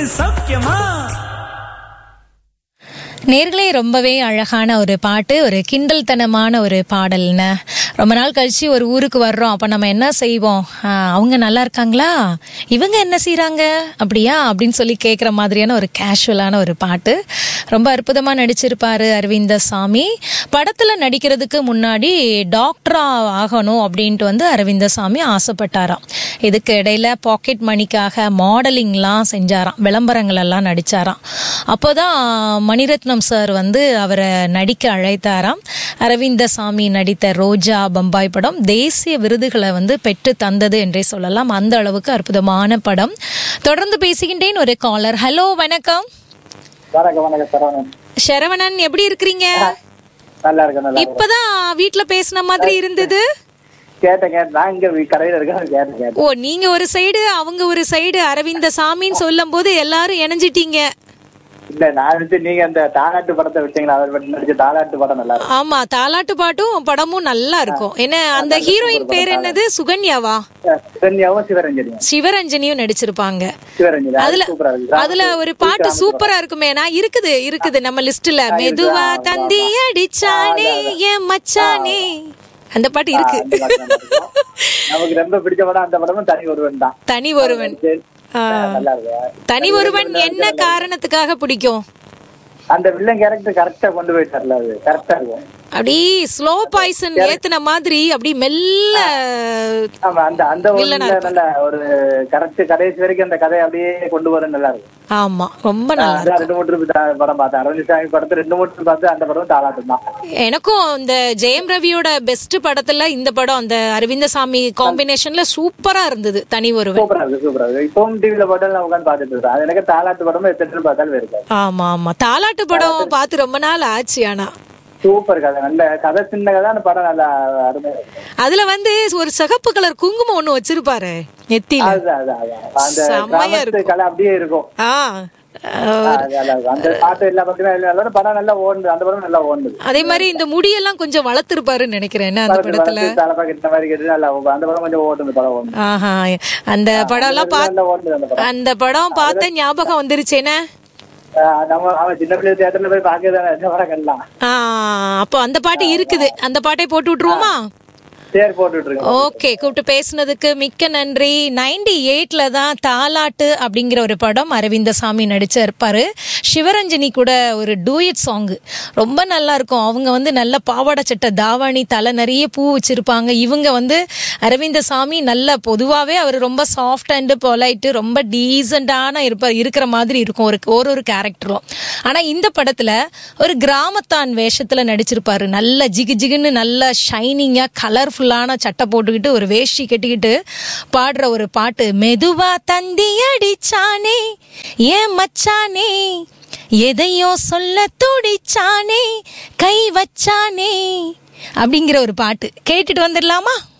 சௌக்கியமா நேர்களே ரொம்பவே அழகான ஒரு பாட்டு ஒரு கிண்டல்தனமான ஒரு பாடல்னு ரொம்ப நாள் கழிச்சு ஒரு ஊருக்கு வர்றோம் அப்ப நம்ம என்ன செய்வோம் ஆ, அவங்க நல்லா இருக்காங்களா இவங்க என்ன செய்றாங்க அப்படியா அப்படின்னு சொல்லி கேட்குற மாதிரியான ஒரு கேஷுவலான ஒரு பாட்டு ரொம்ப அற்புதமா நடிச்சிருப்பாரு அரவிந்தசாமி படத்துல நடிக்கிறதுக்கு முன்னாடி டாக்டரா ஆகணும் அப்படின்ட்டு வந்து அரவிந்தசாமி ஆசைப்பட்டாராம் இதுக்கு இடையில பாக்கெட் மணிக்காக மாடலிங்லாம் செஞ்சாராம் விளம்பரங்கள் எல்லாம் நடிச்சாராம் அப்போதான் மணிரத்னம் சார் வந்து அவரை நடிக்க அழைத்தாராம் அரவிந்தசாமி நடித்த ரோஜா பம்பாய் படம் தேசிய விருதுகளை வந்து பெற்று தந்தது என்றே சொல்லலாம் அந்த அளவுக்கு அற்புதமான படம் தொடர்ந்து பேசுகின்றேன் ஒரு காலர் ஹலோ வணக்கம் வணக்கம் வணக்கம் சரவணன் சரவணன் எப்படி இருக்கிறீங்க நல்லா இருக்கேன் நல்லா இருக்கேன் இப்பதான் வீட்ல பேசின மாதிரி இருந்தது கேட்டேன் கேட்டேன் நான் இங்க வீ- கடையில இருக்கேன் கேட்டேன் கேட்டேன் ஓ நீங்க ஒரு சைடு அவங்க ஒரு சைடு அரவிந்த சாமின்னு சொல்லும் போது எல்லாரும் இணைஞ்சிட்டீங்க இல்ல நான் வந்து நீங்க அந்த தாலாட்டு படத்தை விட்டீங்களா அவர் பத்தி நடிச்ச தாலாட்டு படம் நல்லா இருக்கும் ஆமா தாலாட்டு பாட்டும் படமும் நல்லா இருக்கும் ஏன்னா அந்த ஹீரோயின் பேர் என்னது சுகன்யாவா சிவன்யாவும் சிவரஞ்சனியும் சிவரஞ்சனியும் நடிச்சிருப்பாங்க சிவரஞ்சனி அதுல அது சூப்பரா இருக்கு அதுல ஒரு பாட்டு சூப்பரா இருக்குமே நான் இருக்குது இருக்குது நம்ம லிஸ்ட்ல மெதுவா தந்தி அடிச்சானே என் மச்சானே அந்த பாட்டு இருக்கு அந்த படம் நல்லா இருக்கும். நமக்கு ரொம்ப பிடிச்ச படம் அந்த படமும் தனி ஒருவன் தான் தனி ஒருவன் ஆ. நல்லா இருக்கு தனி ஒருவன் என்ன காரணத்துக்காக பிடிக்கும் அந்த வில்லன் கேரக்டர் கரெக்டா கொண்டு போயிட்டார்ல அது கரெக்டா இருக்கும் அப்படி ஸ்லோ பாய்சன் ஏத்துன மாதிரி அப்படி மெல்ல ஆமா அந்த அந்த ஒரு வில்லனா நல்ல ஒரு கரெக்ட் கடைசி வரைக்கும் அந்த கதையை அப்படியே கொண்டு வர நல்லா இருக்கும் ஆமா ரொம்ப நல்லா அதான் ரெண்டு மூணு trip தா- படம் பார்த்தேன் அரவிந்த் சாமி படத்தை ரெண்டு மூணு trip பார்த்து அந்த படம் தாளாட்டம் தான் எனக்கும் இந்த ஜெயம் ரவியோட பெஸ்ட் படத்துல இந்த படம் அந்த அரவிந்தசாமி காம்பினேஷன்ல சூப்பரா இருந்தது தனி ஒருவன் சூப்பரா இருக்கு சூப்பரா இருக்கு இப்பவும் டிவில போட்டாலும் நான் உட்காந்து பார்த்துட்டு இருக்கேன் அது எனக்கு தாலாட்டு படமும் எத்தனை trip பார்த்தாலும் இருக்காது ஆமா ஆமா தாலாட்டு படம் பார்த்து ரொம்ப நாள் ஆச்சு ஆனா சூப்பர் கதை நல்ல கதை சின்ன கதை அந்த படம் நல்லா அருமையா இருக்கு அதுல வந்து ஒரு சிகப்பு கலர் குங்குமம் ஒண்ணு வச்சிருப்பாரு நெத்தியில அதுதான் அதான் அதான். அந்த செம்மையா கிராமத்து இருக்கும். கலை அப்படியே இருக்கும் ஆ அது நல்லா இருக்கும். அந்த பாட்டு எல்லா படத்துமே நல்லா படம் நல்லா ஓடுது அந்த படம் நல்லா ஓடுது அதே மாதிரி இந்த முடியெல்லாம் கொஞ்சம் வளர்த்திருப்பாருன்னு நினைக்கிறேன் என்ன அந்த படத்துல தலைப்பா கிட்ட மாதிரி கேட்டு நல்லா ஓடும். அந்த படம் கொஞ்சம் ஓடுது படம் ஓடுது ஆஹா அந்த படம் எல்லாம் பா நல்லா ஓடுது அந்த படம் அந்த படம் பார்த்த ஞாபகம் வந்துருச்சு என்ன ஆஹ் நம்ம அவன் சின்ன பிள்ளை தியேட்டர்ல போய் பார்க்கதானே இந்த படங்கள்லாம் ஆ, அப்போ அந்த பாட்டு இருக்குது அந்த பாட்டை போட்டு விட்டுருவோமா தேர் போட்டுட்டு இருக்கோம் ஓகே கூப்பிட்டு பேசுனதுக்கு மிக்க நன்றி நைன்டி எயிட்ல தான் தாலாட்டு அப்படிங்கிற ஒரு படம் அரவிந்தசாமி நடிச்சிருப்பாரு சிவரஞ்சனி கூட ஒரு டூயட் சாங் ரொம்ப நல்லா இருக்கும் அவங்க வந்து நல்ல பாவாடை சட்டை தாவாணி தலை நிறைய பூ வச்சிருப்பாங்க இவங்க வந்து அரவிந்தசாமி நல்ல பொதுவாகவே அவர் ரொம்ப சாஃப்ட் அண்ட் பொலைட்டு ரொம்ப டீசெண்டான இருப்பார் இருக்கிற மாதிரி இருக்கும் ஒரு ஒரு ஒரு கேரக்டரும் ஆனா இந்த படத்துல ஒரு கிராமத்தான் வேஷத்துல நடிச்சிருப்பாரு நல்ல ஜிகு ஜிகுன்னு நல்ல ஷைனிங்கா கலர்ஃபுல்லான சட்டை போட்டுக்கிட்டு ஒரு வேஷ்டி கட்டிக்கிட்டு பாடுற ஒரு பாட்டு மெதுவா தந்தி அடிச்சானே ஏன் மச்சானே எதையோ சொல்ல துடிச்சானே கை வச்சானே அப்படிங்கிற ஒரு பாட்டு கேட்டுட்டு வந்துடலாமா